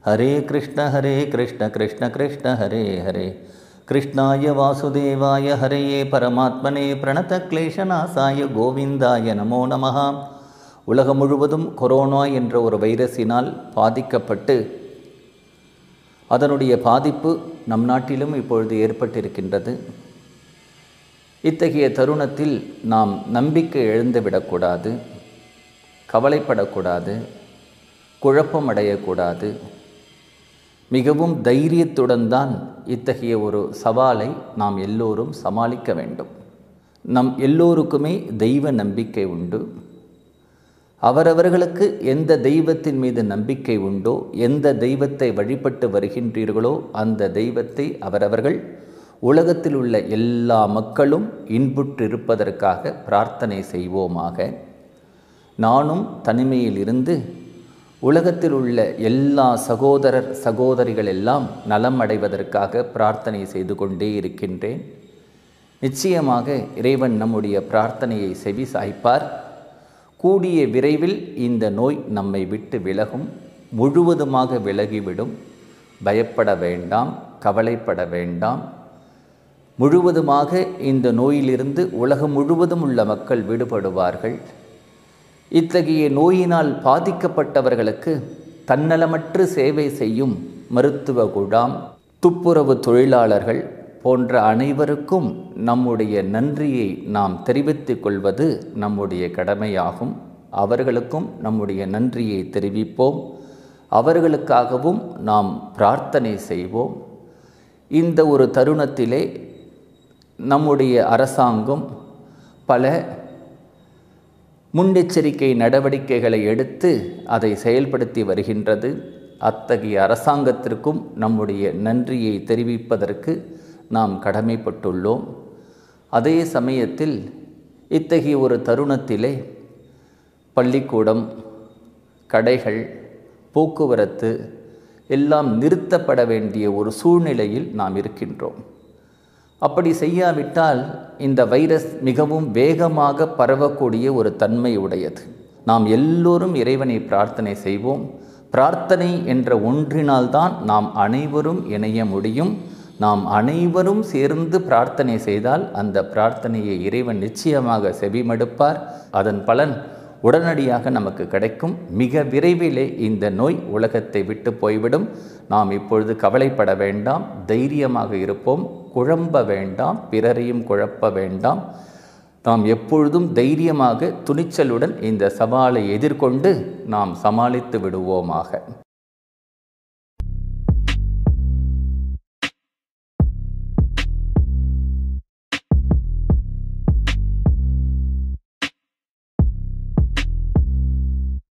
ஹரே கிருஷ்ண ஹரே கிருஷ்ண கிருஷ்ண கிருஷ்ண ஹரே ஹரே கிருஷ்ணாய வாசுதேவாய ஹரையே பரமாத்மனே பிரணத கிளேஷநாசாய கோவிந்தாய நமோ நமஹா உலகம் முழுவதும் கொரோனா என்ற ஒரு வைரஸினால் பாதிக்கப்பட்டு அதனுடைய பாதிப்பு நம் நாட்டிலும் இப்பொழுது ஏற்பட்டிருக்கின்றது இத்தகைய தருணத்தில் நாம் நம்பிக்கை எழுந்துவிடக்கூடாது கவலைப்படக்கூடாது குழப்பம் அடையக்கூடாது மிகவும் தைரியத்துடன் தான் இத்தகைய ஒரு சவாலை நாம் எல்லோரும் சமாளிக்க வேண்டும் நம் எல்லோருக்குமே தெய்வ நம்பிக்கை உண்டு அவரவர்களுக்கு எந்த தெய்வத்தின் மீது நம்பிக்கை உண்டோ எந்த தெய்வத்தை வழிபட்டு வருகின்றீர்களோ அந்த தெய்வத்தை அவரவர்கள் உலகத்தில் உள்ள எல்லா மக்களும் இன்புற்றிருப்பதற்காக பிரார்த்தனை செய்வோமாக நானும் தனிமையில் இருந்து உலகத்தில் உள்ள எல்லா சகோதரர் சகோதரிகள் எல்லாம் நலம் அடைவதற்காக பிரார்த்தனை செய்து கொண்டே இருக்கின்றேன் நிச்சயமாக இறைவன் நம்முடைய பிரார்த்தனையை செவி சாய்ப்பார் கூடிய விரைவில் இந்த நோய் நம்மை விட்டு விலகும் முழுவதுமாக விலகிவிடும் பயப்பட வேண்டாம் கவலைப்பட வேண்டாம் முழுவதுமாக இந்த நோயிலிருந்து உலகம் முழுவதும் உள்ள மக்கள் விடுபடுவார்கள் இத்தகைய நோயினால் பாதிக்கப்பட்டவர்களுக்கு தன்னலமற்று சேவை செய்யும் மருத்துவ குழாம் துப்புரவு தொழிலாளர்கள் போன்ற அனைவருக்கும் நம்முடைய நன்றியை நாம் தெரிவித்துக் கொள்வது நம்முடைய கடமையாகும் அவர்களுக்கும் நம்முடைய நன்றியை தெரிவிப்போம் அவர்களுக்காகவும் நாம் பிரார்த்தனை செய்வோம் இந்த ஒரு தருணத்திலே நம்முடைய அரசாங்கம் பல முன்னெச்சரிக்கை நடவடிக்கைகளை எடுத்து அதை செயல்படுத்தி வருகின்றது அத்தகைய அரசாங்கத்திற்கும் நம்முடைய நன்றியை தெரிவிப்பதற்கு நாம் கடமைப்பட்டுள்ளோம் அதே சமயத்தில் இத்தகைய ஒரு தருணத்திலே பள்ளிக்கூடம் கடைகள் போக்குவரத்து எல்லாம் நிறுத்தப்பட வேண்டிய ஒரு சூழ்நிலையில் நாம் இருக்கின்றோம் அப்படி செய்யாவிட்டால் இந்த வைரஸ் மிகவும் வேகமாக பரவக்கூடிய ஒரு தன்மை உடையது நாம் எல்லோரும் இறைவனை பிரார்த்தனை செய்வோம் பிரார்த்தனை என்ற ஒன்றினால்தான் நாம் அனைவரும் இணைய முடியும் நாம் அனைவரும் சேர்ந்து பிரார்த்தனை செய்தால் அந்த பிரார்த்தனையை இறைவன் நிச்சயமாக செவிமடுப்பார் அதன் பலன் உடனடியாக நமக்கு கிடைக்கும் மிக விரைவிலே இந்த நோய் உலகத்தை விட்டு போய்விடும் நாம் இப்பொழுது கவலைப்பட வேண்டாம் தைரியமாக இருப்போம் குழம்ப வேண்டாம் பிறரையும் குழப்ப வேண்டாம் நாம் எப்பொழுதும் தைரியமாக துணிச்சலுடன் இந்த சவாலை எதிர்கொண்டு நாம் சமாளித்து விடுவோமாக